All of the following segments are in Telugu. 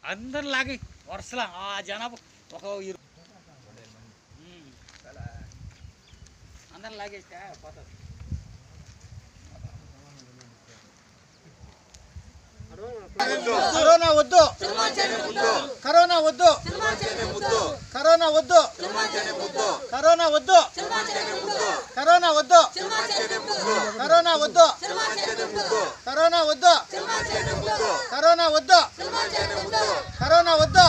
అందరు లాగి వరుసలా ఆ జనాభా ఒక ఇరు ఉమ్. అందరు లాగేస్తే పోతుంది కరోనా వద్దు కరోనా వద్దు కరోనా వద్దు కరోనా వద్దు కరోనా వద్దు కరోనా వద్దు కరోనా వద్దు కరోనా వద్దు కరోనా వద్దు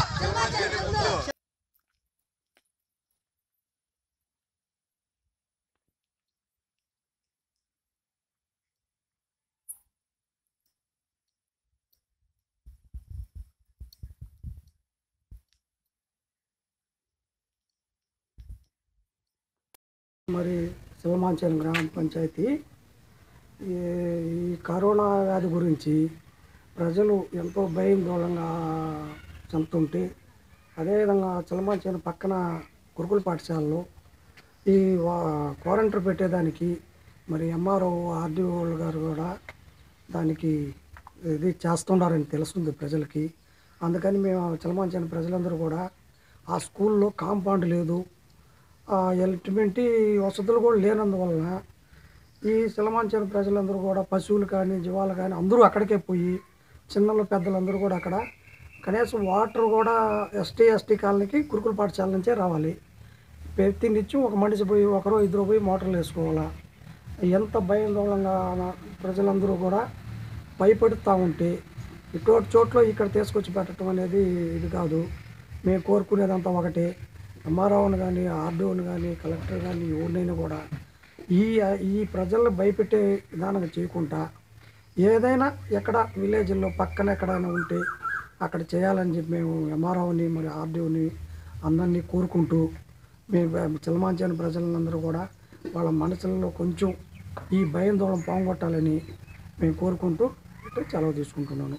మరి శివమాంచలం గ్రామ పంచాయతీ ఈ ఈ కరోనా వ్యాధి గురించి ప్రజలు ఎంతో భయాందోళనగా చెందుతుంటే అదేవిధంగా చిలమాంచలం పక్కన గురుకుల పాఠశాలలో ఈ వా- క్వారంటైన్ పెట్టేదానికి మరి ఎంఆర్ఓ ఆర్డీఓ గారు కూడా దానికి ఇది చేస్తున్నారని తెలుస్తుంది ప్రజలకి అందుకని మేము చిలమాంచలం ప్రజలందరూ కూడా ఆ స్కూల్లో కాంపౌండ్ లేదు ఆ ఎటువంటి వసతులు కూడా లేనందువలన ఈ సిలమాంచల ప్రజలందరూ కూడా పశువులు కానీ జీవాలు కానీ అందరూ అక్కడికే పోయి చిన్నలు పెద్దలందరూ కూడా అక్కడ కనీసం వాటర్ కూడా ఎస్టీ ఎస్టీ కాలనీకి గురుకుల పాఠశాల నుంచే రావాలి ప్రతి నిత్యం ఒక మనిషి పోయి ఒకరో ఇద్దరు పోయి మోటార్లు వేసుకోవాలా ఎంత భయాందోళనగా ప్రజలందరూ కూడా భయపడుతూ ఉంటే ఇటువంటి చోట్ల ఇక్కడ తీసుకొచ్చి పెట్టడం అనేది ఇది కాదు మేము కోరుకునేదంతా ఒకటే ఎంఆర్ఓని కానీ ఆర్డీఓని కానీ కలెక్టర్ కానీ ఎవరినైనా కూడా ఈ ఈ ప్రజలను భయపెట్టే విధానం చేయకుండా ఏదైనా ఎక్కడ విలేజ్లో పక్కన ఎక్కడైనా ఉంటే అక్కడ చేయాలని చెప్పి మేము ఎంఆర్ఓని మరి ఆర్డీఓని అందరినీ కోరుకుంటూ మేము చిలమాంచాని ప్రజలందరూ కూడా వాళ్ళ మనసులలో కొంచెం ఈ భయాందోళన పోగొట్టాలని మేము కోరుకుంటూ ఇట్లా సెలవు తీసుకుంటున్నాను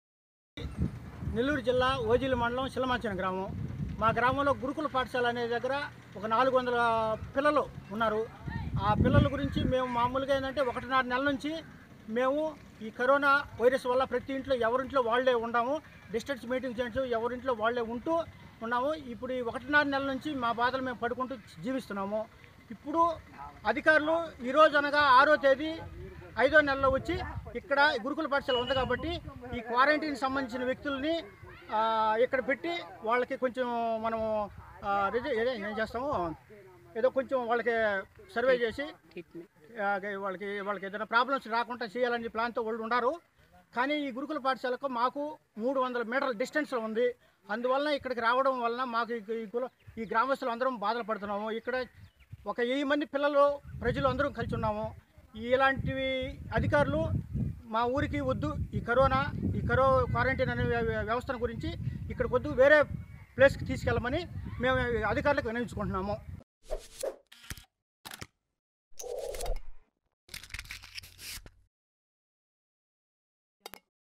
నెల్లూరు జిల్లా ఓజిలి మండలం శిలమాచన గ్రామం మా గ్రామంలో గురుకుల పాఠశాల అనే దగ్గర ఒక నాలుగు వందల పిల్లలు ఉన్నారు ఆ పిల్లల గురించి మేము మామూలుగా ఏంటంటే ఒకటిన్నర నెల నుంచి మేము ఈ కరోనా వైరస్ వల్ల ప్రతి ఇంట్లో ఎవరింట్లో వాళ్ళే ఉన్నాము డిస్టెన్స్ మీటింగ్ చేస్తూ ఎవరింట్లో వాళ్ళే ఉంటూ ఉన్నాము ఇప్పుడు ఈ ఒకటిన్నర నెల నుంచి మా బాధలు మేము పడుకుంటూ జీవిస్తున్నాము ఇప్పుడు అధికారులు ఈరోజు అనగా ఆరో తేదీ ఐదో నెలలో వచ్చి ఇక్కడ గురుకుల పాఠశాల ఉంది కాబట్టి ఈ క్వారంటైన్ సంబంధించిన వ్యక్తుల్ని ఆ, ఇక్కడ పెట్టి వాళ్ళకి కొంచెం మనం ఆ, రిజ- ఏదో ఏం చేస్తాము ఏదో కొంచెం వాళ్ళకి సర్వే చేసి ఆ, వాళ్ళకి వాళ్ళకి ఏదైనా ప్రాబ్లమ్స్ రాకుండా చేయాలని ప్లాన్తో వాళ్ళు ఉన్నారు కానీ ఈ గురుకుల పాఠశాలకు మాకు మూడు వందల మీటర్ల డిస్టెన్స్లో ఉంది అందువలన ఇక్కడికి రావడం వలన మాకు ఈ- ఈ కుల ఈ గ్రామస్తులు అందరం బాధలు పడుతున్నాము ఇక్కడ ఒక వెయ్యి మంది పిల్లలు ప్రజలు అందరం కలిసి ఉన్నాము ఇలాంటివి అధికారులు మా ఊరికి వద్దు ఈ కరోనా ఈ కరో క్వారంటైన్ అనే వ్య- వ్యవస్థను గురించి ఇక్కడికి వద్దు వేరే ప్లేస్కి తీసుకెళ్ళమని మేము అధికారులకు వినియోగించుకుంటున్నాము